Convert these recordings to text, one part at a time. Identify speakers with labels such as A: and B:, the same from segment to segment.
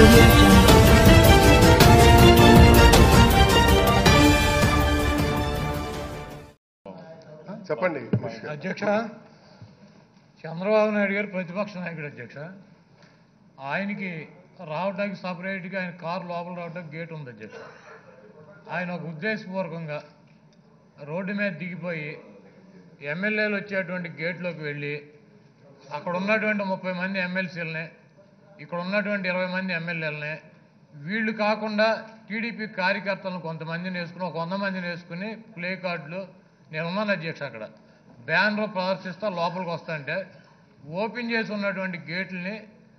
A: audio jungle.
B: చెప్పండి
C: అధ్యక్ష చంద్రబాబు నాయుడు గారు ప్రతిపక్ష నాయకుడు అధ్యక్ష ఆయనకి రావడానికి సపరేట్గా ఆయన కారు లోపల రావడానికి గేట్ ఉంది అధ్యక్ష ఆయన ఒక ఉద్దేశపూర్వకంగా రోడ్డు మీద దిగిపోయి ఎమ్మెల్యేలు వచ్చేటువంటి గేట్లోకి వెళ్ళి అక్కడ ఉన్నటువంటి ముప్పై మంది ఎమ్మెల్సీలని ఇక్కడ ఉన్నటువంటి ఇరవై మంది ఎమ్మెల్యేలని వీళ్ళు కాకుండా టీడీపీ కార్యకర్తలను కొంతమందిని వేసుకుని ఒక వంద మందిని వేసుకుని ప్లే కార్డులు నేను ఉన్నాను అధ్యక్ష అక్కడ బ్యానర్ ప్రదర్శిస్తా లోపలికి వస్తాంటే ఓపెన్ చేసి ఉన్నటువంటి గేట్లని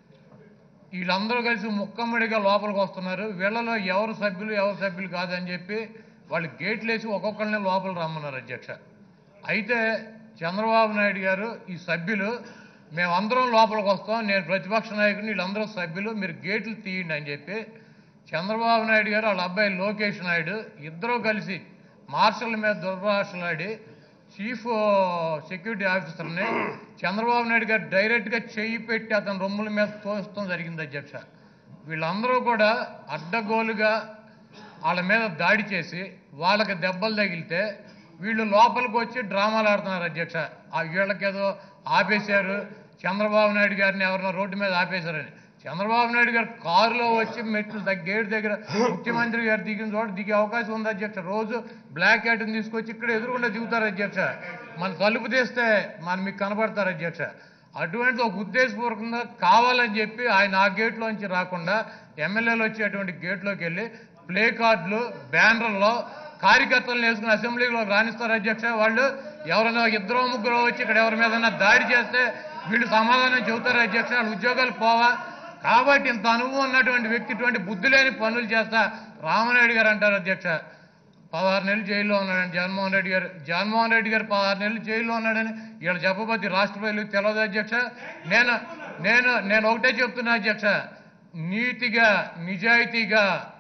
C: వీళ్ళందరూ కలిసి ముక్కమ్మడిగా లోపలికి వస్తున్నారు వీళ్ళలో ఎవరు సభ్యులు ఎవరు సభ్యులు కాదని చెప్పి వాళ్ళు గేట్లు వేసి ఒక్కొక్కరిని లోపల రమ్మన్నారు అధ్యక్ష అయితే చంద్రబాబు నాయుడు గారు ఈ సభ్యులు మేమందరం లోపలికి వస్తాం నేను ప్రతిపక్ష నాయకుడిని వీళ్ళందరూ సభ్యులు మీరు గేట్లు తీయండి అని చెప్పి చంద్రబాబు నాయుడు గారు వాళ్ళ అబ్బాయి లోకేష్ నాయుడు ఇద్దరూ కలిసి మార్షల్ మీద దుర్భాషలాడి చీఫ్ సెక్యూరిటీ ఆఫీసర్ని చంద్రబాబు నాయుడు గారు డైరెక్ట్గా చెయ్యి పెట్టి అతని రొమ్ముల మీద తోస్తాం జరిగింది అధ్యక్ష వీళ్ళందరూ కూడా అడ్డగోలుగా వాళ్ళ మీద దాడి చేసి వాళ్ళకి దెబ్బలు తగిలితే వీళ్ళు లోపలికి వచ్చి డ్రామాలు ఆడుతున్నారు అధ్యక్ష ఆ వీళ్ళకేదో ఆపేశారు చంద్రబాబు నాయుడు గారిని ఎవరినో రోడ్డు మీద ఆపేశారని చంద్రబాబు నాయుడు గారు కారులో వచ్చి మెట్లు దగ్గ- గేట్ దగ్గర ముఖ్యమంత్రి గారు దిగిన చోట దిగే అవకాశం ఉంది అధ్యక్ష రోజు బ్లాక్ క్యాట్ని తీసుకొచ్చి ఇక్కడ ఎదురుకుండా దిగుతారు అధ్యక్ష మన తలుపు తీస్తే మన మీకు కనబడతారు అధ్యక్ష అటువంటి ఒక ఉద్దేశపూర్వకంగా కావాలని చెప్పి ఆయన ఆ గేట్లోంచి రాకుండా ఎమ్మెల్యేలు వచ్చేటువంటి గేట్లోకి వెళ్ళి ప్లే కార్డులు బ్యానర్లో కార్యకర్తలను వేసుకుని అసెంబ్లీలో రాణిస్తారు అధ్యక్ష వాళ్ళు ఎవరైనా ఇద్దరు ముగ్గురు వచ్చి ఇక్కడ ఎవరి మీద దాడి చేస్తే వీళ్ళు సమాధానం చెబుతారు అధ్యక్ష వాళ్ళ ఉద్యోగాలు పోవా కాబట్టి ఇంత అనుభవం ఉన్నటువంటి వ్యక్తి ఇటువంటి బుద్ధి లేని పనులు చేస్తా రామనాయుడు గారు అంటారు అధ్యక్ష పదహారు నెలలు జైల్లో ఉన్నాడని జగన్మోహన్ రెడ్డి గారు జగన్మోహన్ రెడ్డి గారు పదహారు నెలలు జైల్లో ఉన్నాడని వీళ్ళు చెప్పబోతే రాష్ట్ర ప్రజలకు తెలియదు అధ్యక్ష నేను నేను నేను ఒకటే చెప్తున్నా అధ్యక్ష నీతిగా నిజాయితీగా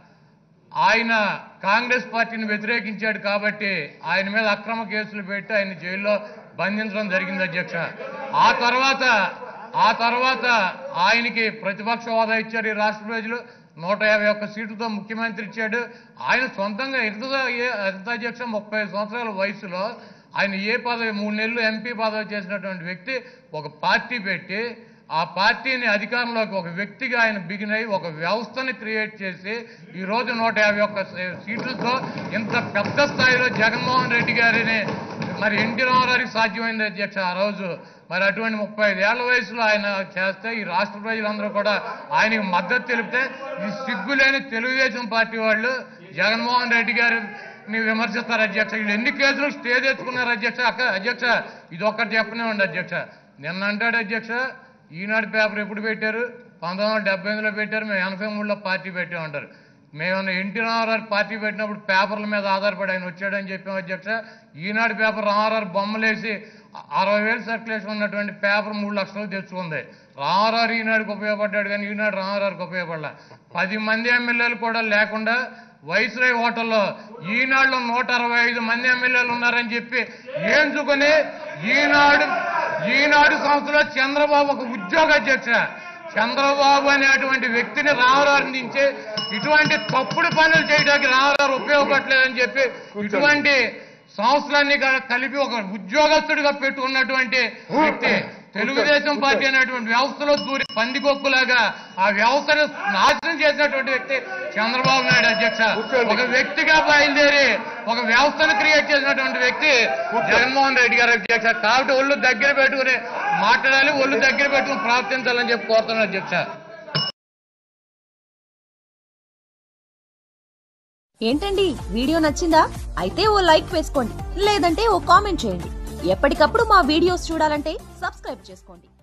C: ఆయన కాంగ్రెస్ పార్టీని వ్యతిరేకించాడు కాబట్టి ఆయన మీద అక్రమ కేసులు పెట్టి ఆయన జైల్లో బంధించడం జరిగింది అధ్యక్ష ఆ తర్వాత ఆ తర్వాత ఆయనకి ప్రతిపక్ష హోదా ఇచ్చారు ఈ రాష్ట్ర ప్రజలు నూట యాభై ఒక్క సీటుతో ముఖ్యమంత్రి ఇచ్చాడు ఆయన సొంతంగా ఎంత ఏ- ఎంత అధ్యక్ష ముప్పై సంవత్సరాల వయసులో ఆయన ఏ పదవి మూడు నెలలు ఎంపీ పదవి చేసినటువంటి వ్యక్తి ఒక పార్టీ పెట్టి ఆ పార్టీని అధికారంలోకి ఒక వ్యక్తిగా ఆయన బిగిన్ అయ్యి ఒక వ్యవస్థని క్రియేట్ చేసి ఈ రోజు నూట యాభై ఒక్క సీ- సీట్లతో ఇంత పెద్ద స్థాయిలో జగన్మోహన్ రెడ్డి గారిని మరి ఎన్టీ రామారావుకి సాధ్యమైంది అధ్యక్ష ఆ రోజు మరి అటువంటి ముప్పై ఐదేళ్ల వయసులో ఆయన చేస్తే ఈ రాష్ట్ర ప్రజలందరూ కూడా ఆయనకి మద్దతు తెలిపితే ఈ సిగ్గులేని తెలుగుదేశం పార్టీ వాళ్ళు జగన్మోహన్ రెడ్డి గారు ని విమర్శిస్తారు అధ్యక్ష వీళ్ళు ఎన్ని కేసులు స్టే తెచ్చుకున్నారు అధ్యక్ష అక్క అధ్యక్ష ఇది ఒక్కటి చెప్పనివ్వండి అధ్యక్ష నిన్న అంటాడు అధ్యక్ష ఈనాడు పేపర్ ఎప్పుడు పెట్టారు పంతొమ్మిది వందల డెబ్బై ఎనిమిదిలో పెట్టారు మేము ఎనభై మూడులో పార్టీ పెట్టామంటారు మేము ఎన్టీ రామారావు పార్టీ పెట్టినప్పుడు పేపర్ల మీద ఆధారపడి ఆయన వచ్చాడని చెప్పాం అధ్యక్ష ఈనాడు పేపర్ రామారావు బొమ్మలేసి అరవై వేలు సర్క్యులేషన్ ఉన్నటువంటి పేపర్ మూడు లక్షలు తెచ్చుకుంది రామారావు ఈనాడుకి ఉపయోగపడ్డాడు కానీ ఈనాడు రామారావుకి ఉపయోగపడలే పది మంది ఎమ్మెల్యేలు కూడా లేకుండా వైస్రాయ్ హోటల్లో ఈనాడులో నూట అరవై ఐదు మంది ఎమ్మెల్యేలు ఉన్నారని చెప్పి ఏంచుకొని ఈనాడు ఈనాడు సంస్థలో చంద్రబాబు ఒక ఉద్యోగ అధ్యక్ష చంద్రబాబు అనేటువంటి వ్యక్తిని రామారావు దించి ఇటువంటి తప్పుడు పనులు చేయడానికి రామారావు ఉపయోగపడలేదని చెప్పి ఇటువంటి సంస్థలన్నీ క- కలిపి ఒక ఉద్యోగస్తుడిగా పెట్టుకున్నటువంటి వ్యక్తి తెలుగుదేశం పార్టీ అనేటువంటి వ్యవస్థలో దూరి పందికొక్కులాగా ఆ వ్యవస్థను నాశనం చేసినటువంటి వ్యక్తి చంద్రబాబు నాయుడు అధ్యక్ష ఒక వ్యక్తిగా బయలుదేరి ఒక వ్యవస్థను క్రియేట్ చేసినటువంటి వ్యక్తి జగన్మోహన్ రెడ్డి గారు అధ్యక్ష కాబట్టి ఒళ్ళు దగ్గర పెట్టుకుని మాట్లాడాలి ఒళ్ళు దగ్గర పెట్టుకుని ప్రవర్తించాలని చెప్పి కోరుతున్నాను అధ్యక్ష
D: ఏంటండి వీడియో నచ్చిందా అయితే ఓ లైక్ వేసుకోండి లేదంటే ఓ కామెంట్ చేయండి ఎప్పటికప్పుడు మా వీడియోస్ చూడాలంటే సబ్స్క్రైబ్ చేసుకోండి